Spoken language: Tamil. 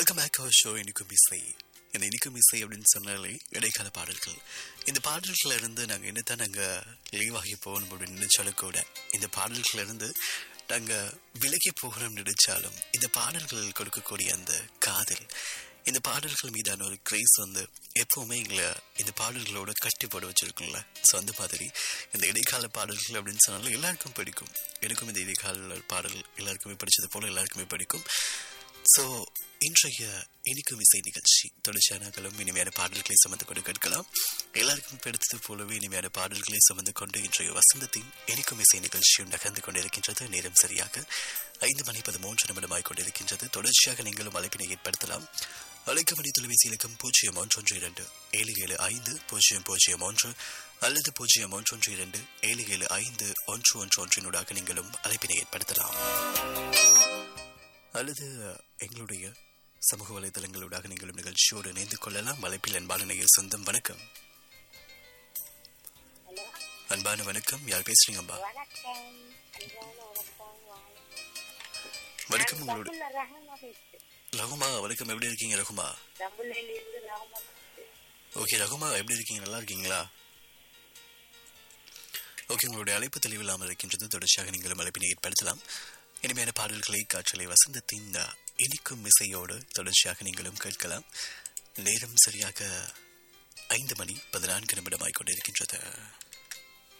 வெல்கம் பேக் அவர் ஷோ இனிக்கும் இசை இந்த இனிக்கும் இசை அப்படின்னு சொன்னாலே இடைக்கால பாடல்கள் இந்த பாடல்கள்ல இருந்து நாங்கள் என்னத்தான் நாங்கள் லீவ் ஆகி போகணும் அப்படின்னு நினைச்சாலும் கூட இந்த பாடல்கள்ல இருந்து நாங்கள் விலகி போகணும்னு நினைச்சாலும் இந்த பாடல்கள் கொடுக்கக்கூடிய அந்த காதல் இந்த பாடல்கள் மீதான ஒரு கிரேஸ் வந்து எப்பவுமே எங்களை இந்த பாடல்களோட கட்டி போட வச்சிருக்கும்ல ஸோ அந்த மாதிரி இந்த இடைக்கால பாடல்கள் அப்படின்னு சொன்னாலும் எல்லாருக்கும் பிடிக்கும் எனக்கும் இந்த இடைக்கால பாடல் எல்லாருக்குமே பிடிச்சது போல எல்லாருக்குமே பிடிக்கும் ஸோ இன்றைய இனிக்கும் இசை நிகழ்ச்சி தொடர்ச்சியானாக்களும் இனிமையான பாடல்களை சுமந்து கொண்டு கேட்கலாம் எல்லாருக்கும் பிடித்தது போலவே இனிமையான பாடல்களை சுமந்து கொண்டு இன்றைய வசந்தத்தின் இனிக்கும் இசை நிகழ்ச்சியும் நகர்ந்து கொண்டிருக்கின்றது நேரம் சரியாக ஐந்து மணி பதிமூன்று நிமிடமாய் கொண்டிருக்கின்றது தொடர்ச்சியாக நீங்களும் அழைப்பினை ஏற்படுத்தலாம் அழைக்க மணி தொலைபேசி இலக்கம் பூஜ்ஜியம் ஒன்றொன்று இரண்டு ஏழு ஏழு ஐந்து பூஜ்ஜியம் பூஜ்ஜியம் ஒன்று அல்லது பூஜ்ஜியம் ஒன்றொன்று இரண்டு ஏழு ஏழு ஐந்து ஒன்று ஒன்று ஒன்றினூடாக நீங்களும் அழைப்பினை ஏற்படுத்தலாம் அல்லது எங்களுடைய சமூக வலைதளங்களூடாக நீங்களும் நிகழ்ச்சியோடு இணைந்து கொள்ளலாம் வலைப்பில் அன்பான நேயர் சொந்தம் வணக்கம் ஹலோ அன்பான வணக்கம் யார் பேசுறீங்கப்பா வணக்கம் அன்பான வணக்கம் வணக்கம் உங்களோட ரகுமா ரஹமா பேசுறேன் ரகுமா வணக்கம் எப்படி இருக்கீங்க ரகுமா ரகுலேலிருந்து ரஹமா பேசுறேன் ஓகே ரகுமா எப்படி இருக்கீங்க நல்லா இருக்கீங்களா ஓகே உங்களுடைய அழைப்பு தெளிவில்லாமல் இருக்கின்றது தொடர்ச்சியாக நீங்களும் அழைப்பினை ஏற்படுத்தலாம் இனிமையான பாடல்களை காற்றலை வசந்தத்தின் இனிக்கும் இசையோடு தொடர்ச்சியாக நீங்களும் கேட்கலாம் நேரம் சரியாக ஐந்து மணி பதினான்கு நிமிடமாய் கொண்டிருக்கின்றது